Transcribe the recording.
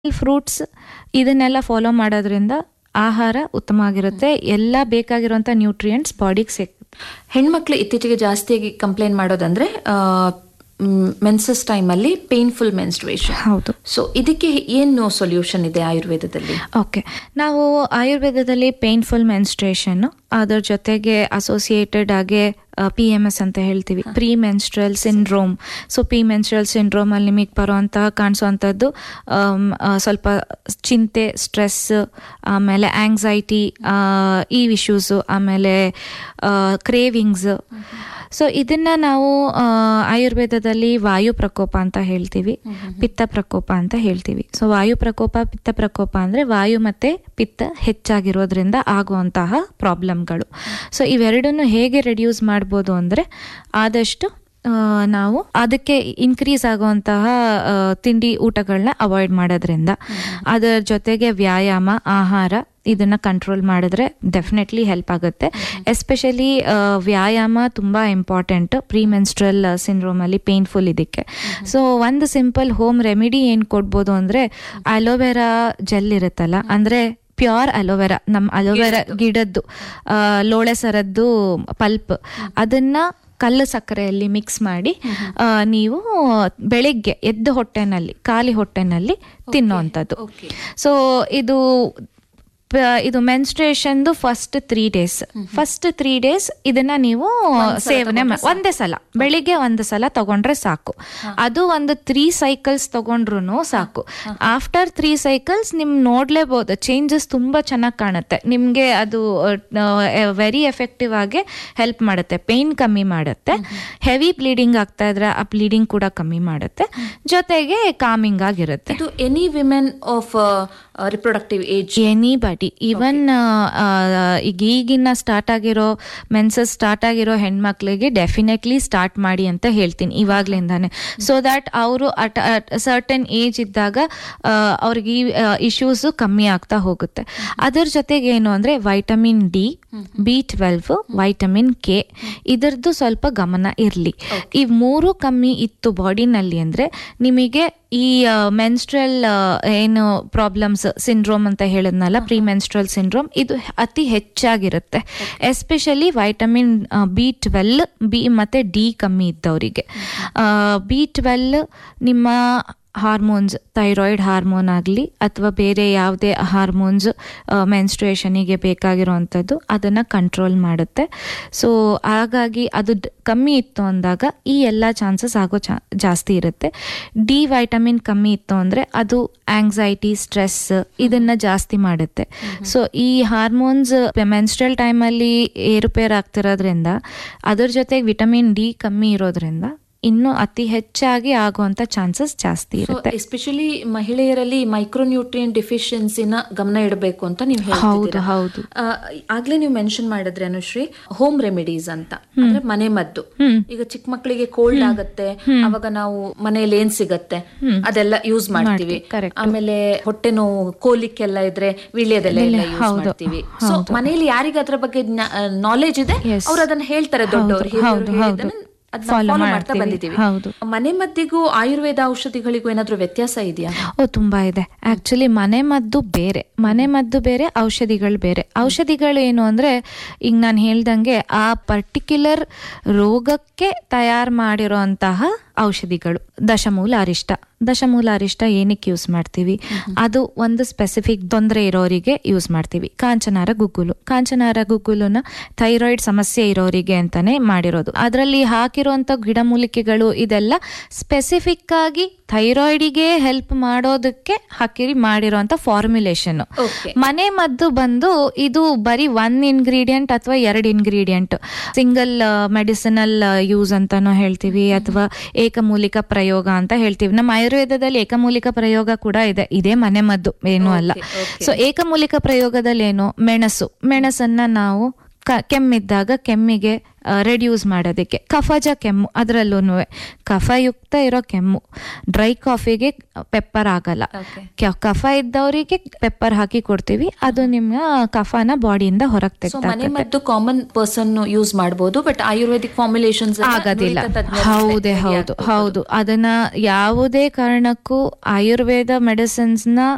Fruits ಇದನ್ನೆಲ್ಲ follow ಮಾಡೋದ್ರಿಂದ ಆಹಾರ ಉತ್ತಮ ಆಗಿರುತ್ತೆ ಎಲ್ಲ ಬೇಕಾಗಿರುವಂಥ ನ್ಯೂಟ್ರಿಯೆಂಟ್ಸ್ ಬಾಡಿಗೆ ಸಿಕ್ ಹೆಣ್ಮಕ್ಳು ಇತ್ತೀಚೆಗೆ ಜಾಸ್ತಿಯಾಗಿ ಕಂಪ್ಲೇಂಟ್ ಮಾಡೋದಂದ್ರೆ ಮೆನ್ಸಸ್ ಟೈಮಲ್ಲಿ ಪೇನ್ಫುಲ್ ಮೆನ್ಸ್ಟ್ರೇಷನ್ ಹೌದು ಸೊ ಇದಕ್ಕೆ ಏನು ಸೊಲ್ಯೂಷನ್ ಇದೆ ಆಯುರ್ವೇದದಲ್ಲಿ ಓಕೆ ನಾವು ಆಯುರ್ವೇದದಲ್ಲಿ ಪೇನ್ಫುಲ್ ಮೆನ್ಸ್ಟ್ರೇಷನ್ ಅದರ ಜೊತೆಗೆ ಅಸೋಸಿಯೇಟೆಡ್ ಆಗಿ ಪಿ ಎಮ್ ಎಸ್ ಅಂತ ಹೇಳ್ತೀವಿ pre menstrual syndrome so P menstrual syndrome ಅಲ್ಲಿ ನಿಮಗೆ ಬರುವಂತಹ ಕಾಣಿಸುವಂಥದ್ದು ಆಮ್, ಆ, ಸ್ವಲ್ಪ ಚಿಂತೆ ಸ್ಟ್ರೆಸ್ ಆಮೇಲೆ ಆಂಗ್ಸೈಟಿ ಈ ಇಶ್ಯೂಸು ಆಮೇಲೆ ಕ್ರೇವಿಂಗ್ಸ್ ಸೊ ಇದನ್ನ ನಾವು ಆ, ಆಯುರ್ವೇದದಲ್ಲಿ ವಾಯು ಪ್ರಕೋಪ ಅಂತ ಹೇಳ್ತೀವಿ ಪಿತ್ತ ಪ್ರಕೋಪ ಅಂತ ಹೇಳ್ತೀವಿ ಸೊ ವಾಯು ಪ್ರಕೋಪ ಪಿತ್ತ ಪ್ರಕೋಪ ಅಂದ್ರೆ ವಾಯು ಮತ್ತೆ ಪಿತ್ತ ಹೆಚ್ಚಾಗಿರೋದ್ರಿಂದ ಆಗುವಂತಹ ಪ್ರಾಬ್ಲಮ್ಗಳು ಸೊ ಇವೆರಡನ್ನು ಹೇಗೆ ರೆಡ್ಯೂಸ್ ಮಾಡ್ಬೋದು ಅಂದ್ರೆ ಆದಷ್ಟು ಆ, ನಾವು ಅದಕ್ಕೆ ಇನ್ಕ್ರೀಸ್ ಆಗುವಂತಹ ಆ, ತಿಂಡಿ ಊಟಗಳನ್ನ ಅವಾಯ್ಡ್ ಮಾಡೋದ್ರಿಂದ ಅದರ ಜೊತೆಗೆ ವ್ಯಾಯಾಮ ಆಹಾರ ಇದನ್ನ ಕಂಟ್ರೋಲ್ ಮಾಡಿದ್ರೆ ಡೆಫಿನೆಟ್ಲಿ ಹೆಲ್ಪ್ ಆಗುತ್ತೆ ಎಸ್ಪೆಷಲಿ ವ್ಯಾಯಾಮ ತುಂಬಾ ಇಂಪಾರ್ಟೆಂಟ್ ಪ್ರೀ ಮೆನ್ಸ್ಟ್ರಲ್ ಸಿಂಡ್ರೋಮ್ ಅಲ್ಲಿ ಪೇನ್ಫುಲ್ ಇದಕ್ಕೆ ಸೊ ಒಂದು ಸಿಂಪಲ್ ಹೋಮ್ ರೆಮಿಡಿ ಏನ್ ಕೊಡ್ಬೋದು ಅಂದ್ರೆ ಅಲೋವೆರಾ ಜೆಲ್ ಇರುತ್ತಲ್ಲ ಅಂದ್ರೆ ಪ್ಯೂರ್ ಅಲೋವೆರಾ ನಮ್ಮ ಅಲೋವೆರಾ ಗಿಡದ್ದು ಆ, ಲೋಳೆ ಸರದ್ದು ಪಲ್ಪ್ ಅದನ್ನ ಕಲ್ಲು ಸಕ್ಕರೆಯಲ್ಲಿ ಮಿಕ್ಸ್ ಮಾಡಿ ಆ, ನೀವು ಬೆಳಿಗ್ಗೆ ಎದ್ದ ಹೊಟ್ಟೆನಲ್ಲಿ ಖಾಲಿ ಹೊಟ್ಟೆನಲ್ಲಿ ತಿನ್ನುವಂಥದ್ದು ಸೊ ಇದು ಪ- ಇದು ಮೆನ್ಸ್ಟ್ರೇಷನ್ದು first three days first three days ಇದನ್ನ ನೀವು ಸೇವನೆ ಮಾ- ಒಂದೇ ಸಲ ಬೆಳಿಗ್ಗೆ ಒಂದು ಸಲ ತಗೊಂಡ್ರೆ ಸಾಕು ಅದು ಒಂದು ತ್ರೀ ಸೈಕಲ್ಸ್ ತಗೊಂಡ್ರು ಸಾಕು ಆಫ್ಟರ್ ತ್ರೀ ಸೈಕಲ್ಸ್ ನಿಮ್ ನೋಡ್ಲೇಬಹುದು ಚೇಂಜಸ್ ತುಂಬಾ ಚೆನ್ನಾಗಿ ಕಾಣುತ್ತೆ ನಿಮ್ಗೆ ಅದು ವೆರಿ ಎಫೆಕ್ಟಿವ್ ಆಗಿ ಹೆಲ್ಪ್ ಮಾಡುತ್ತೆ ಪೇನ್ ಕಮ್ಮಿ ಮಾಡುತ್ತೆ ಹೆವಿ ಬ್ಲೀಡಿಂಗ್ ಆಗ್ತಾ ಇದ್ರೆ ಆ ಬ್ಲೀಡಿಂಗ್ ಕೂಡ ಕಮ್ಮಿ ಮಾಡುತ್ತೆ ಜೊತೆಗೆ ಕಾಮಿಂಗ್ ಆಗಿರುತ್ತೆ ಇದು any women of reproductive age anybody even ಈಗ ಈಗಿನ ಸ್ಟಾರ್ಟ್ ಆಗಿರೋ ಮೆನ್ಸಸ್ ಸ್ಟಾರ್ಟ್ ಆಗಿರೋ ಹೆಣ್ಮಕ್ಳಿಗೆ ಡೆಫಿನೆಟ್ಲಿ ಸ್ಟಾರ್ಟ್ ಮಾಡಿ ಅಂತ ಹೇಳ್ತೀನಿ ಇವಾಗ್ಲಿಂದಾನೆ ಸೊ ದಟ್ ಅವರು ಅಟ್ ಸರ್ಟನ್ ಏಜ್ ಇದ್ದಾಗ ಆ, ಅವ್ರಿಗೆ ಈ ಇಶ್ಯೂಸ್ ಕಮ್ಮಿ ಆಗ್ತಾ ಹೋಗುತ್ತೆ ಅದರ ಜೊತೆಗೆ ಏನು ಅಂದ್ರೆ vitamin D B twelve vitamin K ಇದರದ್ದು ಸ್ವಲ್ಪ ಗಮನ ಇರಲಿ ಈ ಮೂರು ಕಮ್ಮಿ ಇತ್ತು ಬಾಡಿನಲ್ಲಿ ಅಂದ್ರೆ ನಿಮಗೆ ಈ ಮೆನ್ಸ್ಟ್ರಲ್ ಏನು ಪ್ರಾಬ್ಲಮ್ಸ್ ಸಿಂಡ್ರೋಮ್ ಅಂತ ಹೇಳಿದ್ನಲ್ಲ ಪ್ರೀ ಮೆನ್ಸ್ಟ್ರಲ್ ಸಿಂಡ್ರೋಮ್ ಇದು ಅತಿ ಹೆಚ್ಚಾಗಿರುತ್ತೆ especially vitamin B twelve B ಮತ್ತೆ ಡಿ ಕಮ್ಮಿ ಇದ್ದವರಿಗೆ ಬಿ ಟ್ವೆಲ್ ನಿಮ್ಮ ಹಾರ್ಮೋನ್ಸ್ ಥೈರಾಯ್ಡ್ ಹಾರ್ಮೋನ್ ಆಗಲಿ ಅಥವಾ ಬೇರೆ ಯಾವುದೇ ಹಾರ್ಮೋನ್ಸ್ ಮೆನ್ಸ್ಟ್ರೇಷನಿಗೆ ಬೇಕಾಗಿರುವಂಥದ್ದು ಅದನ್ನು ಕಂಟ್ರೋಲ್ ಮಾಡುತ್ತೆ ಸೊ ಹಾಗಾಗಿ ಅದು ಡ್- ಕಮ್ಮಿ ಇತ್ತು ಅಂದಾಗ ಈ ಎಲ್ಲ ಚಾನ್ಸಸ್ ಆಗೋ ಚಾ ಜಾಸ್ತಿ ಇರುತ್ತೆ ಡಿ ವೈಟಮಿನ್ ಕಮ್ಮಿ ಇತ್ತು ಅಂದರೆ ಅದು ಆಂಗ್ಸೈಟಿ ಸ್ಟ್ರೆಸ್ ಇದನ್ನ ಜಾಸ್ತಿ ಮಾಡುತ್ತೆ ಸೊ ಈ ಹಾರ್ಮೋನ್ಸ್ ಮೆನ್ಸ್ಟ್ರಲ್ ಟೈಮಲ್ಲಿ ಏರುಪೇರು ಆಗ್ತಿರೋದ್ರಿಂದ ಅದ್ರ ಜೊತೆಗೆ ವಿಟಮಿನ್ ಡಿ ಕಮ್ಮಿ ಇರೋದ್ರಿಂದ ಇನ್ನೂ ಅತಿ ಹೆಚ್ಚಾಗಿ ಆಗುವಂತ ಚಾನ್ಸಸ್ ಜಾಸ್ತಿ ಸೊ ಇರುತ್ತೆ ಎಸ್ಪೆಷಲಿ ಮಹಿಳೆಯರಲ್ಲಿ ಮೈಕ್ರೋನ್ಯೂಟ್ರಿಯನ್ ಡಿಫಿಷಿಯನ್ಸಿನ ಗಮನ ಇಡಬೇಕು ಅಂತ ನೀವು ಹೌದು ಹೇಳ್ತಿದ್ದೀರಾ ಹೌದು ಆ, ಆಗ್ಲೇ ನೀವು ಮೆನ್ಷನ್ ಮಾಡಿದ್ರೆ ಅನುಶ್ರೀ ಹೋಮ್ ರೆಮಿಡೀಸ್ ಅಂತ ಅಂದ್ರೆ ಮನೆ ಮದ್ದು ಈಗ ಚಿಕ್ಕ ಮಕ್ಕಳಿಗೆ ಕೋಲ್ಡ್ ಆಗತ್ತೆ ಅವಾಗ ನಾವು ಮನೆಯಲ್ಲಿ ಏನ್ ಸಿಗತ್ತೆ ಅದೆಲ್ಲ ಯೂಸ್ ಮಾಡ್ತೀವಿ correct. ಆಮೇಲೆ ಹೊಟ್ಟೆ ನೋವು ಕೋಲಿಕ್ಕೆಲ್ಲ ಇದ್ರೆ ವಿಳ್ಯದೆಲ್ಲ ಎಲ್ಲ ಯೂಸ್ ಮಾಡ್ತೀವಿ ಸೊ ಮನೆಯಲ್ಲಿ ಯಾರಿಗೆ ಅದ್ರ ಬಗ್ಗೆ ನಾಲೆಜ್ ಇದೆ Yes. ಅವ್ರು ಅದನ್ನ ಹೇಳ್ತಾರೆ ದೊಡ್ಡವರು ಹೌದು, ಹಿರಿಯರು ಹೌದು. ಹೇಳಿದ್ದನ್ನ ಅದನ್ನ Follow follow ಮಾಡ್ತಾ ಮಾಡ್ತೀವಿ. ಬಂದಿದ್ದೀವಿ ಹೌದು. ಮನೆ ಮದ್ದಿಗೂ ಆಯುರ್ವೇದ ಔಷಧಿಗಳಿಗೂ ಏನಾದ್ರೂ ವ್ಯತ್ಯಾಸ ಇದೆಯಾ ಓ ತುಂಬಾ ಇದೆ ಆಕ್ಚುಲಿ ಮನೆ ಮದ್ದು ಬೇರೆ ಮನೆ ಮದ್ದು ಬೇರೆ ಔಷಧಿಗಳು ಬೇರೆ ಔಷಧಿಗಳು ಏನು ಅಂದ್ರೆ ಈಗ ನಾನು ಹೇಳ್ದಂಗೆ ಆ ಪರ್ಟಿಕ್ಯುಲರ್ ರೋಗಕ್ಕೆ ತಯಾರು ಮಾಡಿರೋಂತಹ ಔಷಧಿಗಳು ದಶಮೂಲ ಅರಿಷ್ಟ ದಶಮೂಲ ಅರಿಷ್ಟ ಏನಕ್ಕೆ ಯೂಸ್ ಮಾಡ್ತೀವಿ ಅದು ಒಂದು ಸ್ಪೆಸಿಫಿಕ್ ತೊಂದರೆ ಇರೋರಿಗೆ ಯೂಸ್ ಮಾಡ್ತೀವಿ ಕಾಂಚನಾರ ಗುಗ್ಗುಲು ಕಾಂಚನಾರ ಗುಗ್ಗುಲುನ ಥೈರಾಯ್ಡ್ ಸಮಸ್ಯೆ ಇರೋರಿಗೆ ಅಂತಾನೆ ಮಾಡಿರೋದು ಅದರಲ್ಲಿ ಹಾಕಿರುವಂತ ಗಿಡಮೂಲಿಕೆಗಳು ಇದೆಲ್ಲ ಸ್ಪೆಸಿಫಿಕ್ ಆಗಿ ಥೈರಾಯ್ಡಿಗೆ ಹೆಲ್ಪ್ ಮಾಡೋದಕ್ಕೆ ಹಾಕಿರಿ ಮಾಡಿರೋಂಥ ಫಾರ್ಮುಲೇಷನ್ ಓಕೆ ಮನೆ ಮದ್ದು ಬಂದು ಇದು ಬರೀ ಒನ್ ಇಂಗ್ರೀಡಿಯಂಟ್ ಅಥವಾ ಎರಡು ಇಂಗ್ರೀಡಿಯಂಟ್ ಸಿಂಗಲ್ ಮೆಡಿಸಿನಲ್ ಯೂಸ್ ಅಂತಾನೂ ಹೇಳ್ತೀವಿ ಅಥವಾ ಏಕಮೂಲಿಕ ಪ್ರಯೋಗ ಅಂತ ಹೇಳ್ತೀವಿ ನಮ್ಮ ಆಯುರ್ವೇದದಲ್ಲಿ ಏಕಮೂಲಿಕ ಪ್ರಯೋಗ ಕೂಡ ಇದೆ ಇದೇ ಮನೆ ಮದ್ದು ಏನೂ ಅಲ್ಲ ಸೊ ಏಕಮೂಲಿಕ ಪ್ರಯೋಗದಲ್ಲಿ ಏನು ಮೆಣಸು ಮೆಣಸನ್ನ ನಾವು ಕ- ಕೆಮ್ಮಿದ್ದಾಗ ಕೆಮ್ಮಿಗೆ ರೆಡ್ಯೂಸ್ ಮಾಡೋದಕ್ಕೆ ಕಫಜ ಕೆಮ್ಮು ಅದರಲ್ಲೂ ಕಫಯುಕ್ತ ಇರೋ ಕೆಮ್ಮು ಡ್ರೈ ಕಾಫಿಗೆ ಪೆಪ್ಪರ್ ಆಗಲ್ಲ ಓಕೆ ಕ- ಕಫ ಇದ್ದವರಿಗೆ ಪೆಪ್ಪರ್ ಹಾಕಿ ಕೊಡ್ತೀವಿ ಅದು ನಿಮ್ಮ ಕಫನ ಬಾಡಿಯಿಂದ ಹೊರಗೆ ಸೊ ಮನೆ ತೆಗ್ದಾಕತ್ತೆ ಮದ್ದು ಕಾಮನ್ ಪರ್ಸನ್ ಯೂಸ್ ಮಾಡಬಹುದು ಬಟ್ ಆಯುರ್ವೇದಿಕ್ ಫಾರ್ಮುಲೇಷನ್ಸ್ ಆಗೋದಿಲ್ಲ ಹೌದೇ ಹೌದು ಹೌದು ಅದನ್ನ ಯಾವುದೇ ಕಾರಣಕ್ಕೂ ಆಯುರ್ವೇದ ಮೆಡಿಸಿನ್ಸ್ ನ